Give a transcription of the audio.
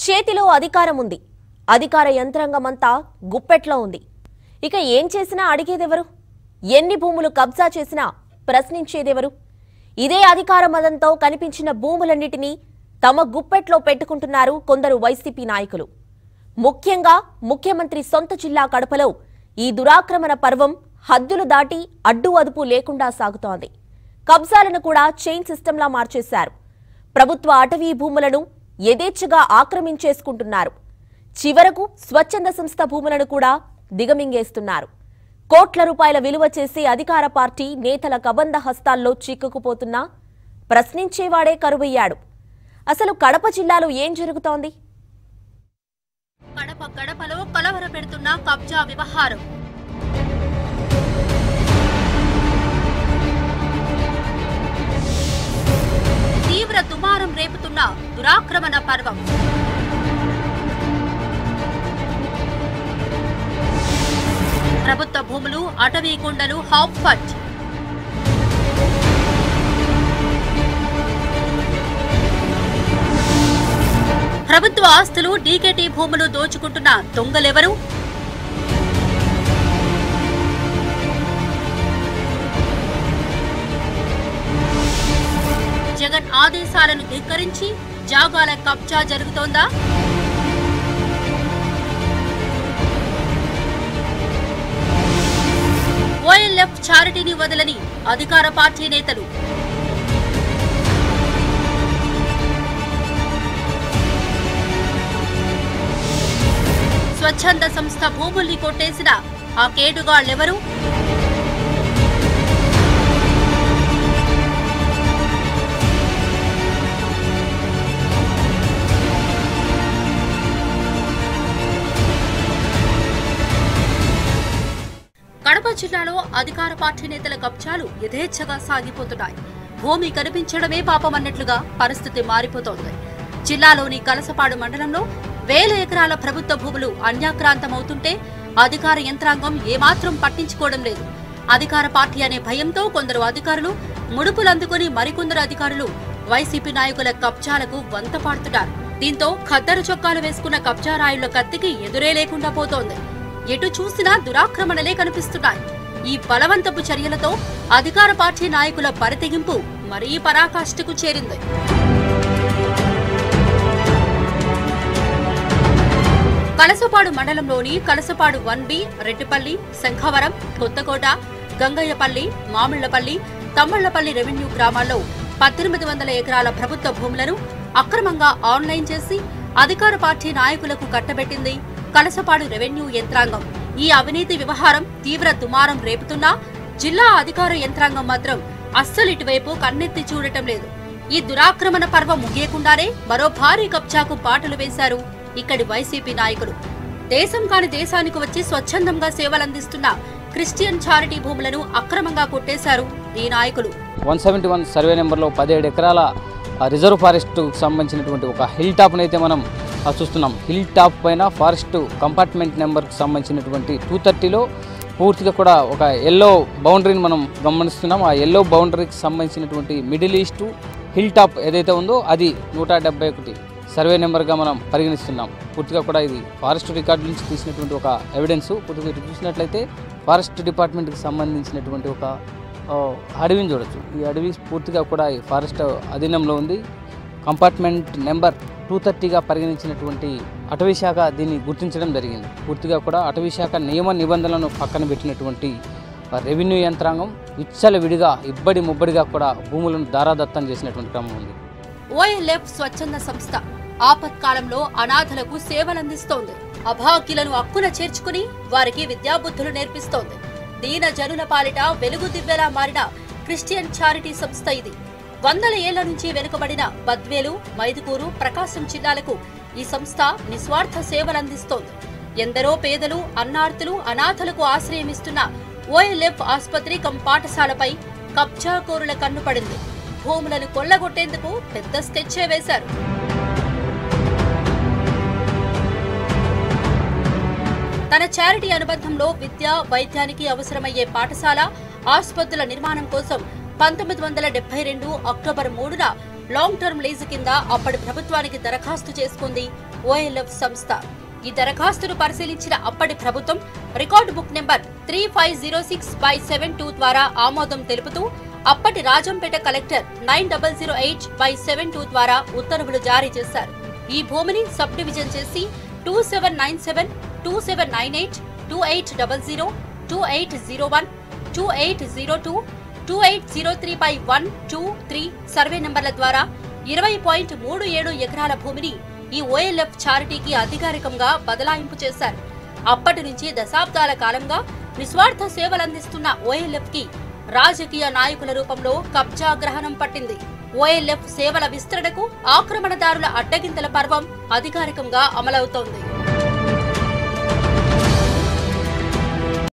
చేతిలో అధికారం ఉంది అధికార యంత్రాంగమంతా గుప్పెట్లో ఉంది ఇక ఏం చేసినా అడిగేదెవరు ఎన్ని భూములు కబ్జా చేసినా ప్రశ్నించేదెవరు ఇదే అధికార మదంతో కనిపించిన భూములన్నిటినీ తమ గుప్పెట్లో పెట్టుకుంటున్నారు కొందరు వైసీపీ నాయకులు ముఖ్యంగా ముఖ్యమంత్రి సొంత జిల్లా కడపలో ఈ దురాక్రమణ పర్వం హద్దులు దాటి అడ్డు అదుపు లేకుండా సాగుతోంది కబ్జాలను కూడా చైన్ సిస్టంలా మార్చేశారు ప్రభుత్వ అటవీ భూములను యథేచ్ఛగా ఆక్రమించేసుకుంటున్నారు చివరకు స్వచ్ఛంద సంస్థ భూములను కూడా దిగమింగేస్తున్నారు కోట్ల రూపాయల విలువ చేసే అధికార పార్టీ నేతల కబంధ హస్తాల్లో చిక్కుకుపోతున్నా ప్రశ్నించేవాడే కరువయ్యాడు అసలు కడప జిల్లాలో ఏం జరుగుతోంది కడప గడపలో కలవర పెడుతున్న కబ్జా వ్యవహారం తీవ్ర దుమారం రేపుతున్న దురాక్రమణ పర్వం ప్రభుత్వ భూములు అటవీ కొండలు హాప్ ఫట్ ప్రభుత్వ ఆస్తులు డీకేటీ భూములు దోచుకుంటున్న దొంగలెవరు జగన్ ఆదేశాలను ధిక్కరించి జాగాల కబ్జా జరుగుతోందా ఓఎల్ఎఫ్ చారిటీని వదలని అధికార పార్టీ నేతలు స్వచ్ఛంద సంస్థ భూముల్ని కొట్టేసిన ఆ కేడుగాళ్లెవరు కడప జిల్లాలో అధికార పార్టీ నేతల కబ్జాలు యథేచ్ఛగా సాగిపోతున్నాయి భూమి కనిపించడమే పాపమన్నట్లుగా పరిస్థితి మారిపోతోంది జిల్లాలోని కలసపాడు మండలంలో వేల ఎకరాల ప్రభుత్వ భూములు అన్యాక్రాంతమవుతుంటే అధికార యంత్రాంగం ఏమాత్రం పట్టించుకోవడం లేదు అధికార పార్టీ అనే భయంతో కొందరు అధికారులు ముడుపులు అందుకుని మరికొందరు అధికారులు వైసీపీ నాయకుల కబ్జాలకు వంత పాడుతున్నారు దీంతో ఖద్దరు చొక్కాలు వేసుకున్న కబ్జా రాయుళ్ల కత్తికి ఎదురే లేకుండా పోతోంది ఎటు చూసినా దురాక్రమణలే కనిపిస్తున్నాయి ఈ బలవంతపు చర్యలతో అధికార పార్టీ నాయకుల పరితెగింపు మరీ పరాకాష్ఠకు చేరింది కలసపాడు మండలంలోని Kalasapadu one B Reddipalli Shankhavaram Kothakota Gangayyapalli Mamillapalli Thammallapalli revenue గ్రామాల్లో పద్దెనిమిది వందల ఎకరాల ప్రభుత్వ భూములను అక్రమంగా ఆన్లైన్ చేసి అధికార పార్టీ నాయకులకు కట్టబెట్టింది కలసపాడు రెవెన్యూ యంత్రాంగం ఈ అవినీతి వ్యవహారం తీవ్ర దుమారం రేపుతున్నా జిల్లా అధికార యంత్రాంగం మాత్రం అస్సలు ఇటువైపు కన్నెత్తి చూడటం లేదు ఈ దురాక్రమణ పర్వం ముగియకుండానే మరో భారీ కబ్జాకు బాటలు వేశారు ఇక్కడి వైసీపీ నాయకులు దేశం కాని దేశానికి వచ్చి స్వచ్ఛందంగా సేవలందిస్తున్న క్రిస్టియన్ చారిటీ భూములను అక్రమంగా కొట్టేశారు ఈ నాయకులు వన్ సెవెంటీ వన్ సర్వే నెంబర్లో పదిహేడు ఎకరాల ఆ, రిజర్వ్ ఫారెస్ట్కు సంబంధించినటువంటి ఒక హిల్ టాప్ని అయితే మనం ఆ, చూస్తున్నాం హిల్ టాప్ పైన ఫారెస్ట్ కంపార్ట్మెంట్ నెంబర్కి సంబంధించినటువంటి టూ థర్టీలో పూర్తిగా కూడా ఒక ఎల్లో బౌండరీని మనం గమనిస్తున్నాం ఆ ఎల్లో బౌండరీకి సంబంధించినటువంటి మిడిల్ ఈస్ట్ హిల్ టాప్ ఏదైతే ఉందో అది నూట డెబ్బై ఒకటి సర్వే నెంబర్గా మనం పరిగణిస్తున్నాం పూర్తిగా కూడా ఇది ఫారెస్ట్ రికార్డు నుంచి తీసినటువంటి ఒక ఎవిడెన్స్ పూర్తిగా ఇటు చూసినట్లయితే ఫారెస్ట్ డిపార్ట్మెంట్కి సంబంధించినటువంటి ఒక ఆ, అడవిని చూడొచ్చు ఈ అడవి పూర్తిగా కూడా ఈ ఫారెస్ట్ అధీనంలో ఉంది కంపార్ట్మెంట్ నెంబర్ టూ థర్టీగా పరిగణించినటువంటి అటవీ శాఖ దీన్ని గుర్తించడం జరిగింది పూర్తిగా కూడా అటవీ శాఖ నియమ నిబంధనలను పక్కన పెట్టినటువంటి ఆ రెవెన్యూ యంత్రాంగం విచ్చల విడిగా ఇబ్బడి ముబ్బడిగా కూడా భూములను దారాదత్తం చేసినటువంటి క్రమం ఉంది ఓఎల్ఎఫ్ స్వచ్ఛంద సంస్థ ఆపత్కాలంలో అనాథలకు సేవలందిస్తోంది అభాగ్యులను అక్కున చేర్చుకుని వారికి విద్యాబుద్ధులు నేర్పిస్తోంది దీన జనుల పాలిట వెలుగు దివ్వెలా మారిన క్రిస్టియన్ చారిటీ సంస్థ ఇది వందల ఏళ్ల నుంచి వెనుకబడిన బద్వేలు మైదుకూరు ప్రకాశం జిల్లాలకు ఈ సంస్థ నిస్వార్థ సేవలందిస్తోంది ఎందరో పేదలు అన్నార్తులు అనాథలకు ఆశ్రయమిస్తున్న ఓఎల్ఎఫ్ ఆసుపత్రి కం పాఠశాలపై కబ్జాకోరుల కన్నుపడింది భూములను కొల్లగొట్టేందుకు పెద్ద స్కెచ్చే వేశారు తన చారిటీ అనుబంధంలో విద్య వైద్యానికి అవసరమయ్యే పాఠశాల ఆసుపత్రుల నిర్మాణం కోసం పంతొమ్మిది వందల డెబ్బై రెండు అక్టోబర్ మూడున లాంగ్ టర్మ్ లీజు కింద అప్పటి ప్రభుత్వానికి దరఖాస్తు చేసుకుంది ఓఎల్ఎఫ్ సంస్థ ఈ దరఖాస్తును పరిశీలించిన అప్పటి ప్రభుత్వం record book number three five zero six by seven two ద్వారా ఆమోదం తెలుపుతూ అప్పటి Rajampet collector nine double zero eight by seven two ద్వారా ఉత్తర్వులు జారీ చేశారు ఈ భూమిని సబ్ డివిజన్ చేసి two seven nine seven two seven nine eight two eight double zero two eight zero one two eight zero two two eight zero three by one two three survey నంబర్ల ద్వారా ఇరవై point మూడు ఏడు ఎకరాల భూమిని ఈ OLF చారిటీకి అధికారికంగా బదలాయింపు చేశారు అప్పటి నుంచి దశాబ్దాల కాలంగా నిస్వార్థ సేవలందిస్తున్న ఓఎల్ఎఫ్ కి రాజకీయ నాయకుల రూపంలో కబ్జా గ్రహణం పట్టింది ఓఎల్ఎఫ్ సేవల విస్తరణకు ఆక్రమణదారుల అడ్డగింతల పర్వం అధికారికంగా అమలవుతోంది